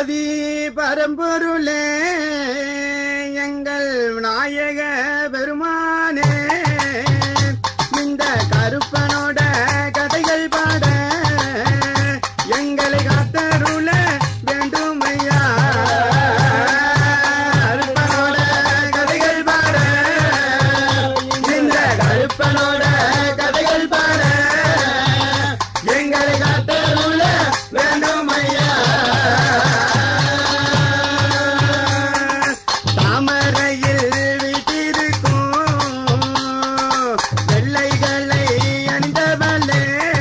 ஆதி பரம்பொருளே எங்கள் நாயக பெருமானே இந்த கருப்பனோட கதைகள் பாட எங்களை காத்தருள வேண்டும் ஐயா கருப்பனோட கதைகள் பாட இந்த கருப்பனோட கதைகள் பாட எங்களை காத்தருள வேண்டும் ஐயா தாமரையில் வீட்டிருக்கும் வெள்ளைகளை அணிந்தவளே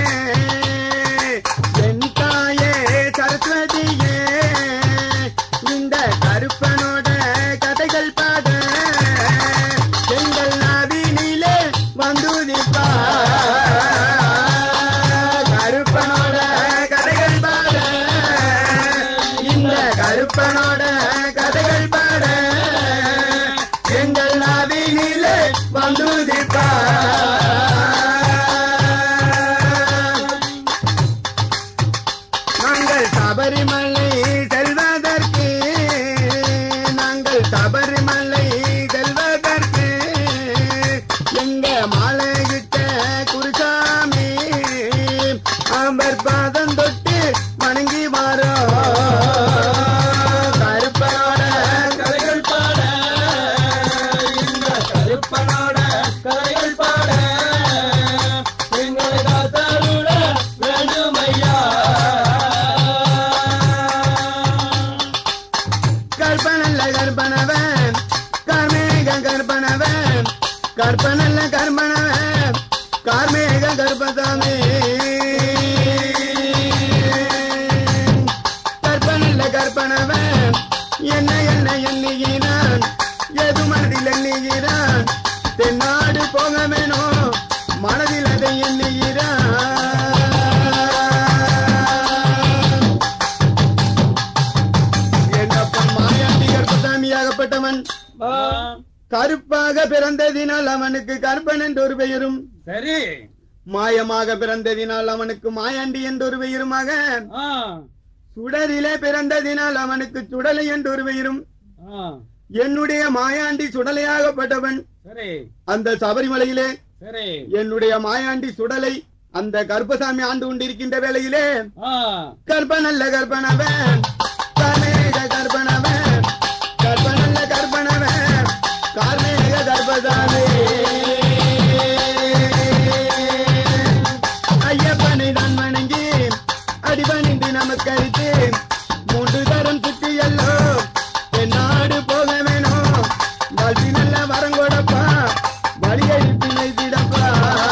என் தாயே சரஸ்வதியே இந்த கருப்பனோட கதைகள் பாட எங்கள் நாவினிலே வந்து நிற்பா கருப்பனோட கதைகள் பாட இந்த கருப்பனோட கதைகள் பாட எங்கள் நாவினிலே வந்து நிற்பா நாங்கள் சபரிமலை செல்வதற்கு நாங்கள் சபரிமலை செல்வதற்கு எங்க மாலையிட்ட குருசாமி அவர் பாதம் தொட்டு வணங்கி வாரோம் கருப்பனோட கதைகள் பாட இந்த கருப்பனோட கதைகள் பாட எங்களை காத்தருள வேண்டும் ஐயா கற்பனல்ல கற்பனவன் கார்மேக கற்பனவன் கற்பனல்ல கற்பனவன் கார்மேக கற்பதாமே கற்பனல்ல கற்பனவன் என்ன என்ன எண்ணுகிறான் எது மனதில் எண்ணுகிறான் தென்னாடு போக வேணும் மனதில் அதை எண்ணுகிறான் என்னப்பன் மாயாண்டி கர்ப்பசாமியாகப்பட்டவன் கருப்பாக பிறந்ததினால் அவனுக்கு கருப்பன் என்று ஒரு பெயரும் சரி மாயமாக பிறந்ததினால் அவனுக்கு மாயாண்டி என்று ஒரு பெயருமாக ஆ, சுடரிலே பிறந்ததினால் அவனுக்கு சுடலை என்று ஒரு பெயரும் ஆ, என்னுடைய மாயாண்டி சுடலையாகப்பட்டவன் சரி அந்த சபரிமலையிலே சரி என்னுடைய மாயாண்டி சுடலை அந்த கருப்பசாமி ஆண்டு கொண்டிருக்கின்ற வேளையிலே ஆ, கற்பனல்ல கற்பனவன் கர்மேக கற்பனவன் கற்பனல்ல கற்பனவன் கார்மேக கர்ப்பசாமி ஐயப்பனை தான் வணங்கி அடிபணிந்து நமஸ்கரித்து மூன்று தரம் சுற்றி எல்லோ நாடு போக வேணும் வாழ்த்தி நல்ல வரங்கொடப்பா வழியை பிணைத்திடப்பா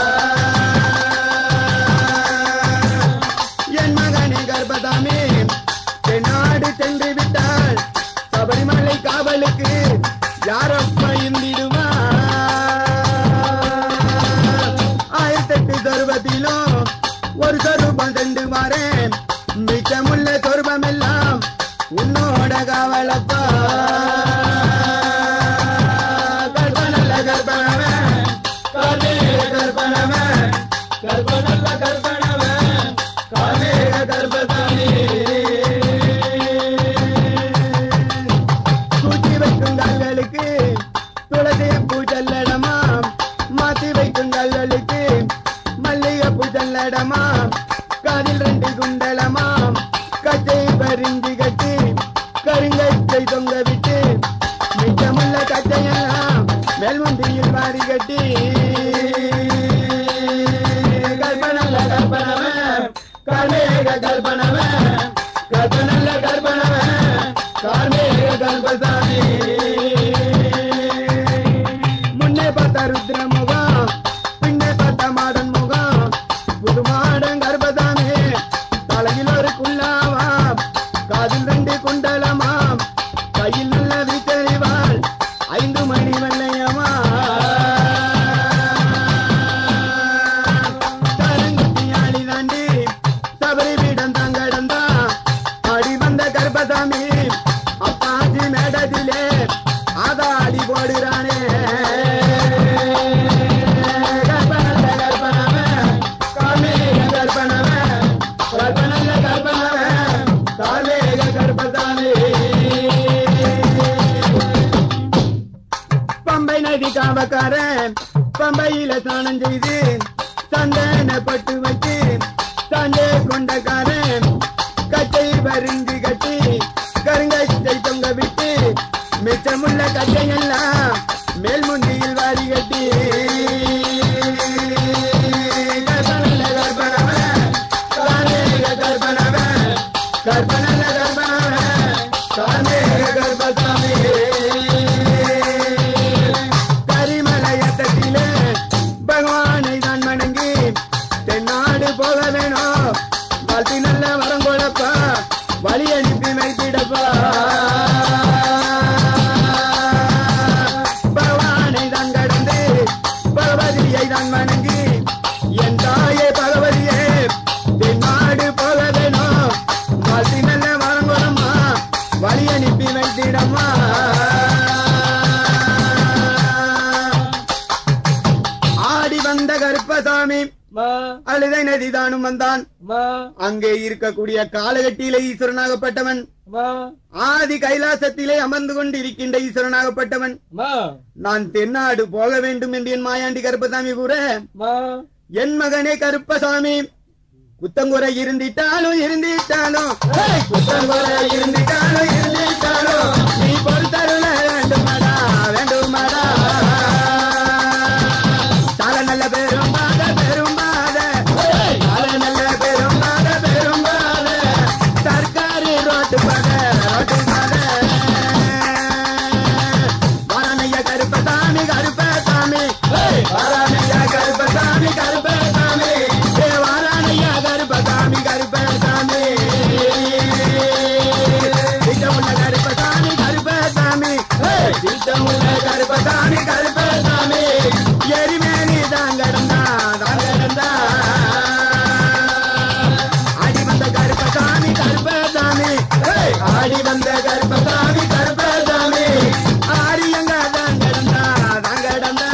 என் மகனே கர்ப்பதாமே தென்னாடு சென்று விட்டால் சபரிமலை காவலுக்கு யாரப்பா இருந்திடுவா ஆயிரத்தெட்டு சொருபத்திலும் ஒரு சொரூபம் சென்று வரேன் மிச்சமுள்ள சொருபம் எல்லாம் உன்னோட காவலப்பா கற்பனல்ல கற்பனவன் கார்மேக கற்பனவன் கற்பனல்ல கற்பனவன் கார்மேக கற்பதானே கூட்டி வைக்கும் கல்களுக்கு துளசி பூ செல்லடமா மாத்தி வைக்கும் கல்களுக்கு மல்லிகை பூ செல்லடமா காதில் ரெண்டு குண்டலமா கச்சை பரிஞ்சு கட்டி கருங்கச்சை தொங்க விட்டு மிச்சமுள்ள கச்சையெல்லாம் மேல்முந்தியில் மாறி கட்டி கற்பனல்ல கற்பனவன் கார்மேக கற்பனவன் கற்பனல்ல கற்பனவன் கார்மேக கற்பசாமி முன்னே பார்த்த ருத்ர முகம் பின்னே பார்த்த மாடன் முகம் புது மாடன் கர்ப்பதாமே தலையில் ஒரு குள்ளாவா காதில் ரெண்டு குண்டலமா கையில் நல்ல வித்தறிவாள் ஐந்து மணி வெள்ளையமா கருங்குத்தி ஆளி தாண்டி சபரி பீடம் தங்கடந்தா வீதி காவக்காரன் பம்பையில ஸ்நானம் செய்து சந்தன பட்டு வைத்து தஞ்சை கொண்டக்காரன் கச்சை பருந்து கட்டி கருங்கச்சை தொங்க விட்டு மிச்சமுள்ள கச்சையெல்லாம் மேல் முந்தியில் வாரி கட்டி கற்பனல்ல கற்பனவன், கார்மேக கற்பனவன், கற்பனல்ல கற்பனவன், கார்மேக கற்பசாமி. கரிமலையட்டத்திலே பகவானை தான் வணங்கி தென்னாடு போக வேணும் வாழ்த்தி நல்ல வரம் கொடுப்பா வழி அனுப்பி வைத்திடப்பா பகவானை தான் கடந்து பகவதியை தான் வணங்கி என் தாயே பகவதியே தென்னாடு போக வேணும் வாழ்த்தி நல்ல வரம் கொடுமா வழி அனுப்பி வைத்திடம்மா ஆடி வந்த கருப்பசாமி மா அழுதை நதிதானும் வந்தான் மா அங்கே இருக்கக்கூடிய காலகட்டியிலே ஈஸ்வரனாகப்பட்டவன் மா ஆதி கைலாசத்திலே அமர்ந்து கொண்டிருக்கின்ற ஈஸ்வரனாகப்பட்டவன் மா நான் தென்னாடு போக வேண்டும் என்று என் மாயாண்டி கருப்பசாமி கூற மா என் மகனே கருப்பசாமி குத்தங்குறை இருந்திட்டாலும் இருந்திட்டாலும் ஏய், குத்தங்குறை இருந்திட்டாலும் இருந்திட்டாலும் நீ பொறுத்தருள வேண்டுமாடா வேண்டுமாடா தல நல்ல பெரும்பாத பெரும்பாத தல நல்ல பெரும்பாத பெரும்பாத சர்க்காரி ரோட்டு பாத ரோட்டு பாத வாரணைய கருப்பசாமி கருப்பசாமி வாரணைய கருப்பசாமி கருப்பசாமி ஏ வாரணைய கருப்பசாமி கருப்பசாமி திட்டமுள்ள கருப்பசாமி கருப்பசாமி திட்டமுள்ள கருப்பசாமி கருப்பசாமி எரிமேனி தாங்கடந்தா தாங்கடந்தா ஆடி வந்த கருப்பசாமி கருப்பசாமி ஏய், ஆடி வந்த கருப்பசாமி கருப்பசாமி ஆரியங்க தாங்கடந்தா தாங்கடந்தா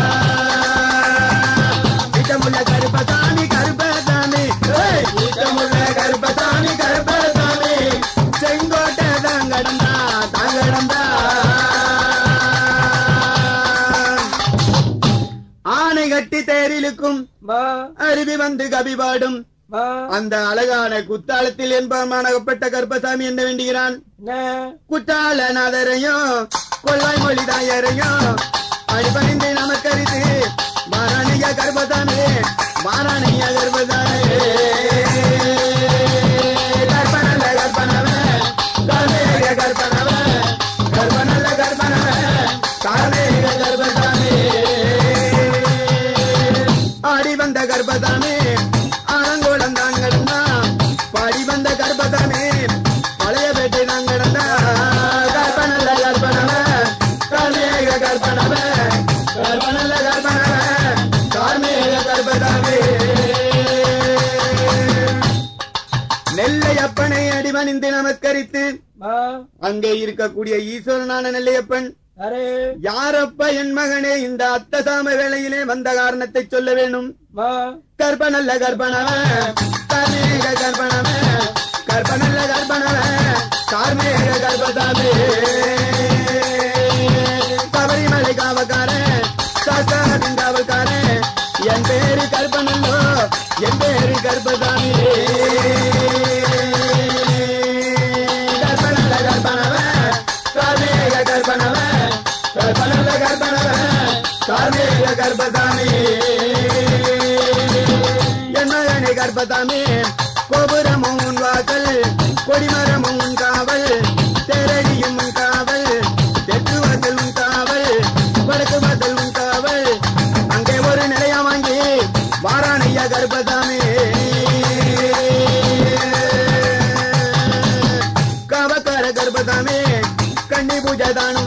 திட்டமுள்ள கருப்பசாமி கருப்பசாமி ஏய், திட்டமுள்ள கருப்பசாமி கருப்பசாமி செங்கோட்டை தாங்கடந்தா தாங்கடந்தா ஆனை கட்டி தேரிலுக்கும் மா அருவி வந்து கபிபாடும் மா அந்த அழகான குத்தாலத்தில் என்பமானப்பட்ட கருப்பசாமி என்ன வேண்டுகிறான் நே குற்றாலநாதரையும் கொள்ளாய் மொழிதாயரையும் அடிபணிந்து நமக்கரித்து மாராணிய கர்ப்பதாமே மாராணிய கர்ப்பதாமே கற்பனல்ல கற்பனவ கர்மேக கற்பனவ கற்பனல்ல கற்பனவ கார்மேக கர்ப்பதாமே ஆடி வந்த கர்ப்பதாமே ஆனங்கோடம் தான் கடந்தா பாடி வந்த கர்ப்பதாமே பழைய பேட்டை தான் கடந்தா கற்பனல்ல கற்பனவ கார்மேக கற்பனவ கற்பனல்ல கற்பனவ கார்மேக கர்ப்பதாமே நெல்லையப்பனை அடிமணிந்து நமஸ்கரித்து மா அங்கே இருக்கக்கூடிய ஈஸ்வரனான நெல்லையப்பன் அரே யாரப்ப என் மகனே இந்த அத்தசாம வேளையிலே வந்த காரணத்தை சொல்ல வேணும் மா கற்பனல்ல கற்பனவ கர்மேக கற்பனவ கற்பனல்ல கற்பனவ கார்மேக கற்பதாமே சபரிமலை காவக்கார சாஸ்தாவின் காவல்கார என் பேரு கற்பனல்லோ என் பேரு கற்பதாமே கற்பனல்ல கற்பனவ கார்மேக கற்பனவ கற்பனல்ல கற்பனவ கார்மேக கற்பதாமே என் மகனை கற்பதாமே கோபுரமும் உன் வாசல் கொடிமரமும் உன் காவல் தேரடியும் உன் காவல் தெற்கு வாசல் உன் காவல் வடக்கு வாசல் உன் காவல் அங்கே ஒரு நிலையா வாங்கி வாரானையா கற்பதாமே காவக்கார கர்ப்பதாமே கண்ணி பூஜை தானும்